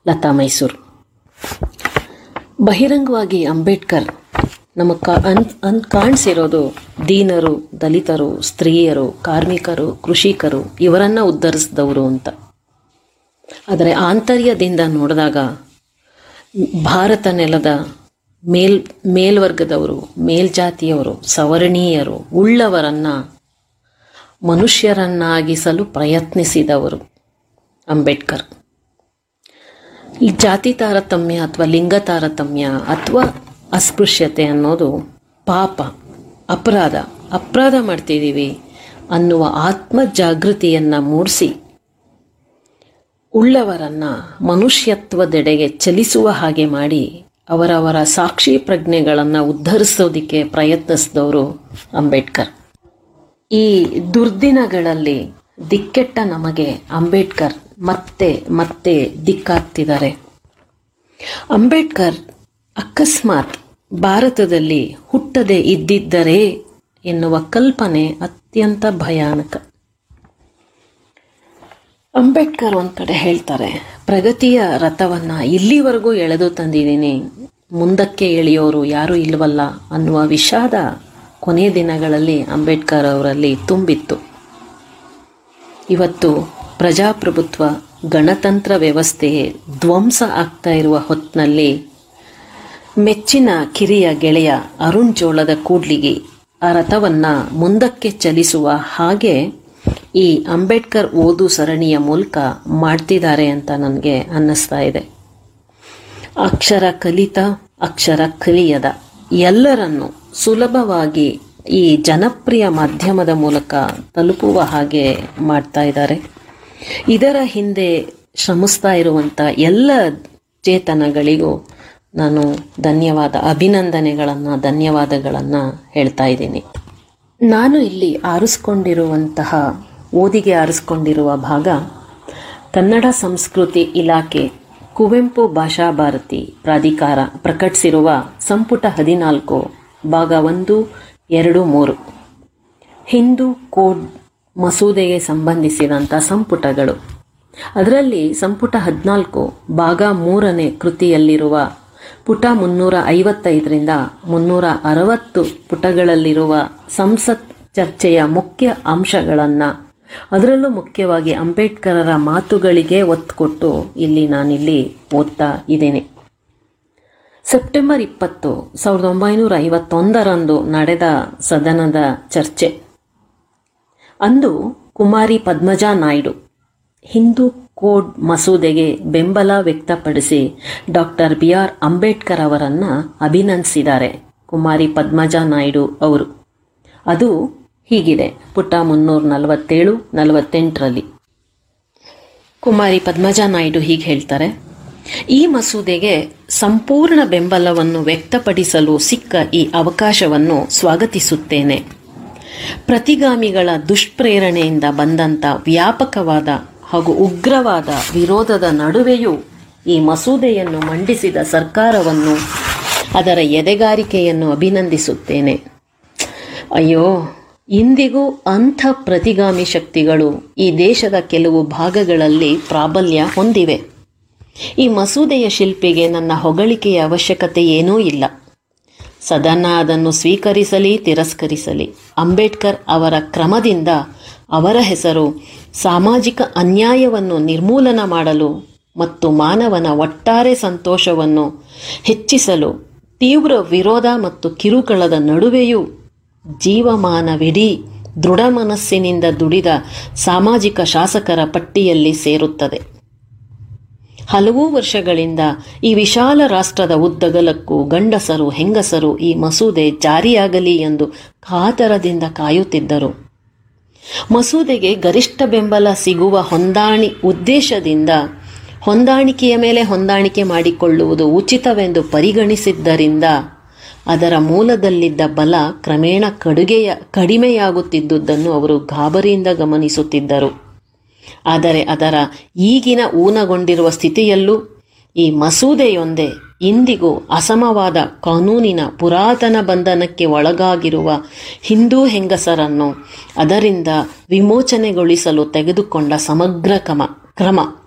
ಲತಾ ಮೈಸೂರು ಬಹಿರಂಗವಾಗಿ ಅಂಬೇಡ್ಕರ್ ನಮ್ಮ ಕ ಅನ್ ಅನ್ ಕಾಣಿಸಿರೋದು ದೀನರು ದಲಿತರು ಸ್ತ್ರೀಯರು ಕಾರ್ಮಿಕರು ಕೃಷಿಕರು ಇವರನ್ನು ಉದ್ಧರಿಸಿದವರು ಅಂತ ಆದರೆ ಆಂತರ್ಯದಿಂದ ನೋಡಿದಾಗ ಭಾರತ ನೆಲದ ಮೇಲ್ ಮೇಲ್ವರ್ಗದವರು ಮೇಲ್ಜಾತಿಯವರು ಸವರ್ಣೀಯರು ಉಳ್ಳವರನ್ನು ಮನುಷ್ಯರನ್ನಾಗಿಸಲು ಪ್ರಯತ್ನಿಸಿದವರು ಅಂಬೇಡ್ಕರ್ ಈ ಜಾತಿ ತಾರತಮ್ಯ ಅಥವಾ ಲಿಂಗ ತಾರತಮ್ಯ ಅಥವಾ ಅಸ್ಪೃಶ್ಯತೆ ಅನ್ನೋದು ಪಾಪ ಅಪರಾಧ ಅಪರಾಧ ಮಾಡ್ತಿದ್ದೀವಿ ಅನ್ನುವ ಆತ್ಮ ಜಾಗೃತಿಯನ್ನು ಮೂಡಿಸಿ ಉಳ್ಳವರನ್ನು ಮನುಷ್ಯತ್ವದೆಡೆಗೆ ಚಲಿಸುವ ಹಾಗೆ ಮಾಡಿ ಅವರವರ ಸಾಕ್ಷಿ ಪ್ರಜ್ಞೆಗಳನ್ನು ಉದ್ಧರಿಸೋದಕ್ಕೆ ಪ್ರಯತ್ನಿಸಿದವರು ಅಂಬೇಡ್ಕರ್ ಈ ದುರ್ದಿನಗಳಲ್ಲಿ ದಿಕ್ಕೆಟ್ಟ ನಮಗೆ ಅಂಬೇಡ್ಕರ್ ಮತ್ತೆ ಮತ್ತೆ ದಿಕ್ಕಾಗ್ತಿದ್ದಾರೆ ಅಂಬೇಡ್ಕರ್ ಅಕಸ್ಮಾತ್ ಭಾರತದಲ್ಲಿ ಹುಟ್ಟದೆ ಇದ್ದಿದ್ದರೆ ಎನ್ನುವ ಕಲ್ಪನೆ ಅತ್ಯಂತ ಭಯಾನಕ ಅಂಬೇಡ್ಕರ್ ಒಂದು ಕಡೆ ಹೇಳ್ತಾರೆ ಪ್ರಗತಿಯ ರಥವನ್ನು ಇಲ್ಲಿವರೆಗೂ ಎಳೆದು ತಂದಿದ್ದೀನಿ ಮುಂದಕ್ಕೆ ಎಳೆಯೋರು ಯಾರೂ ಇಲ್ವಲ್ಲ ಅನ್ನುವ ವಿಷಾದ ಕೊನೆಯ ದಿನಗಳಲ್ಲಿ ಅಂಬೇಡ್ಕರ್ ಅವರಲ್ಲಿ ತುಂಬಿತ್ತು ಇವತ್ತು ಪ್ರಜಾಪ್ರಭುತ್ವ ಗಣತಂತ್ರ ವ್ಯವಸ್ಥೆಯೇ ಧ್ವಂಸ ಆಗ್ತಾ ಇರುವ ಹೊತ್ತಿನಲ್ಲಿ ಮೆಚ್ಚಿನ ಕಿರಿಯ ಗೆಳೆಯ ಅರುಣ್ ಜೋಳದ ಕೂಡ್ಲಿಗಿ ಆ ರಥವನ್ನು ಮುಂದಕ್ಕೆ ಚಲಿಸುವ ಹಾಗೆ ಈ ಅಂಬೇಡ್ಕರ್ ಓದು ಸರಣಿಯ ಮೂಲಕ ಮಾಡ್ತಿದ್ದಾರೆ ಅಂತ ನನಗೆ ಅನ್ನಿಸ್ತಾ ಇದೆ ಅಕ್ಷರ ಕಲಿತ ಅಕ್ಷರ ಕಲಿಯದ ಎಲ್ಲರನ್ನು ಸುಲಭವಾಗಿ ಈ ಜನಪ್ರಿಯ ಮಾಧ್ಯಮದ ಮೂಲಕ ತಲುಪುವ ಹಾಗೆ ಮಾಡ್ತಾ ಇದ್ದಾರೆ ಇದರ ಹಿಂದೆ ಶ್ರಮಿಸ್ತಾ ಇರುವಂಥ ಎಲ್ಲ ಚೇತನಗಳಿಗೂ ನಾನು ಧನ್ಯವಾದ ಅಭಿನಂದನೆಗಳನ್ನು ಧನ್ಯವಾದಗಳನ್ನು ಹೇಳ್ತಾ ಇದ್ದೀನಿ ನಾನು ಇಲ್ಲಿ ಆರಿಸ್ಕೊಂಡಿರುವಂತಹ ಓದಿಗೆ ಆರಿಸ್ಕೊಂಡಿರುವ ಭಾಗ ಕನ್ನಡ ಸಂಸ್ಕೃತಿ ಇಲಾಖೆ ಕುವೆಂಪು ಭಾಷಾ ಭಾರತಿ ಪ್ರಾಧಿಕಾರ ಪ್ರಕಟಿಸಿರುವ ಸಂಪುಟ ಹದಿನಾಲ್ಕು ಭಾಗ ಒಂದು ಎರಡು ಮೂರು ಹಿಂದೂ ಕೋಡ್ ಮಸೂದೆಗೆ ಸಂಬಂಧಿಸಿದಂಥ ಸಂಪುಟಗಳು ಅದರಲ್ಲಿ ಸಂಪುಟ ಹದಿನಾಲ್ಕು ಭಾಗ ಮೂರನೇ ಕೃತಿಯಲ್ಲಿರುವ ಪುಟ ಮುನ್ನೂರ ಐವತ್ತೈದರಿಂದ ಮುನ್ನೂರ ಅರವತ್ತು ಪುಟಗಳಲ್ಲಿರುವ ಸಂಸತ್ ಚರ್ಚೆಯ ಮುಖ್ಯ ಅಂಶಗಳನ್ನು ಅದರಲ್ಲೂ ಮುಖ್ಯವಾಗಿ ಅಂಬೇಡ್ಕರರ ಮಾತುಗಳಿಗೆ ಒತ್ತು ಕೊಟ್ಟು ಇಲ್ಲಿ ನಾನಿಲ್ಲಿ ಓದ್ತಾ ಇದ್ದೇನೆ ಸೆಪ್ಟೆಂಬರ್ ಇಪ್ಪತ್ತು ಸಾವಿರದ ಒಂಬೈನೂರ ಐವತ್ತೊಂದರಂದು ನಡೆದ ಸದನದ ಚರ್ಚೆ ಅಂದು ಕುಮಾರಿ ಪದ್ಮಜಾ ನಾಯ್ಡು ಹಿಂದೂ ಕೋಡ್ ಮಸೂದೆಗೆ ಬೆಂಬಲ ವ್ಯಕ್ತಪಡಿಸಿ ಡಾಕ್ಟರ್ ಬಿ ಆರ್ ಅಂಬೇಡ್ಕರ್ ಅವರನ್ನು ಅಭಿನಂದಿಸಿದ್ದಾರೆ ಕುಮಾರಿ ಪದ್ಮಜಾ ನಾಯ್ಡು ಅವರು ಅದು ಹೀಗಿದೆ ಪುಟ ಮುನ್ನೂರ ನಲವತ್ತೇಳು ನಲವತ್ತೆಂಟರಲ್ಲಿ ಕುಮಾರಿ ಪದ್ಮಜಾ ನಾಯ್ಡು ಹೀಗೆ ಹೇಳ್ತಾರೆ ಈ ಮಸೂದೆಗೆ ಸಂಪೂರ್ಣ ಬೆಂಬಲವನ್ನು ವ್ಯಕ್ತಪಡಿಸಲು ಸಿಕ್ಕ ಈ ಅವಕಾಶವನ್ನು ಸ್ವಾಗತಿಸುತ್ತೇನೆ ಪ್ರತಿಗಾಮಿಗಳ ದುಷ್ಪ್ರೇರಣೆಯಿಂದ ಬಂದಂಥ ವ್ಯಾಪಕವಾದ ಹಾಗೂ ಉಗ್ರವಾದ ವಿರೋಧದ ನಡುವೆಯೂ ಈ ಮಸೂದೆಯನ್ನು ಮಂಡಿಸಿದ ಸರ್ಕಾರವನ್ನು ಅದರ ಎದೆಗಾರಿಕೆಯನ್ನು ಅಭಿನಂದಿಸುತ್ತೇನೆ ಅಯ್ಯೋ ಇಂದಿಗೂ ಅಂಥ ಪ್ರತಿಗಾಮಿ ಶಕ್ತಿಗಳು ಈ ದೇಶದ ಕೆಲವು ಭಾಗಗಳಲ್ಲಿ ಪ್ರಾಬಲ್ಯ ಹೊಂದಿವೆ ಈ ಮಸೂದೆಯ ಶಿಲ್ಪಿಗೆ ನನ್ನ ಹೊಗಳಿಕೆಯ ಅವಶ್ಯಕತೆ ಏನೂ ಇಲ್ಲ ಸದನ ಅದನ್ನು ಸ್ವೀಕರಿಸಲಿ ತಿರಸ್ಕರಿಸಲಿ ಅಂಬೇಡ್ಕರ್ ಅವರ ಕ್ರಮದಿಂದ ಅವರ ಹೆಸರು ಸಾಮಾಜಿಕ ಅನ್ಯಾಯವನ್ನು ನಿರ್ಮೂಲನ ಮಾಡಲು ಮತ್ತು ಮಾನವನ ಒಟ್ಟಾರೆ ಸಂತೋಷವನ್ನು ಹೆಚ್ಚಿಸಲು ತೀವ್ರ ವಿರೋಧ ಮತ್ತು ಕಿರುಕುಳದ ನಡುವೆಯೂ ಜೀವಮಾನವಿಡೀ ದೃಢ ಮನಸ್ಸಿನಿಂದ ದುಡಿದ ಸಾಮಾಜಿಕ ಶಾಸಕರ ಪಟ್ಟಿಯಲ್ಲಿ ಸೇರುತ್ತದೆ ಹಲವು ವರ್ಷಗಳಿಂದ ಈ ವಿಶಾಲ ರಾಷ್ಟ್ರದ ಉದ್ದಗಲಕ್ಕೂ ಗಂಡಸರು ಹೆಂಗಸರು ಈ ಮಸೂದೆ ಜಾರಿಯಾಗಲಿ ಎಂದು ಕಾತರದಿಂದ ಕಾಯುತ್ತಿದ್ದರು ಮಸೂದೆಗೆ ಗರಿಷ್ಠ ಬೆಂಬಲ ಸಿಗುವ ಹೊಂದಾಣಿ ಉದ್ದೇಶದಿಂದ ಹೊಂದಾಣಿಕೆಯ ಮೇಲೆ ಹೊಂದಾಣಿಕೆ ಮಾಡಿಕೊಳ್ಳುವುದು ಉಚಿತವೆಂದು ಪರಿಗಣಿಸಿದ್ದರಿಂದ ಅದರ ಮೂಲದಲ್ಲಿದ್ದ ಬಲ ಕ್ರಮೇಣ ಕಡುಗೆಯ ಕಡಿಮೆಯಾಗುತ್ತಿದ್ದುದನ್ನು ಅವರು ಗಾಬರಿಯಿಂದ ಗಮನಿಸುತ್ತಿದ್ದರು ಆದರೆ ಅದರ ಈಗಿನ ಊನಗೊಂಡಿರುವ ಸ್ಥಿತಿಯಲ್ಲೂ ಈ ಮಸೂದೆಯೊಂದೇ ಇಂದಿಗೂ ಅಸಮವಾದ ಕಾನೂನಿನ ಪುರಾತನ ಬಂಧನಕ್ಕೆ ಒಳಗಾಗಿರುವ ಹಿಂದೂ ಹೆಂಗಸರನ್ನು ಅದರಿಂದ ವಿಮೋಚನೆಗೊಳಿಸಲು ತೆಗೆದುಕೊಂಡ ಸಮಗ್ರ ಕ್ರಮ ಕ್ರಮ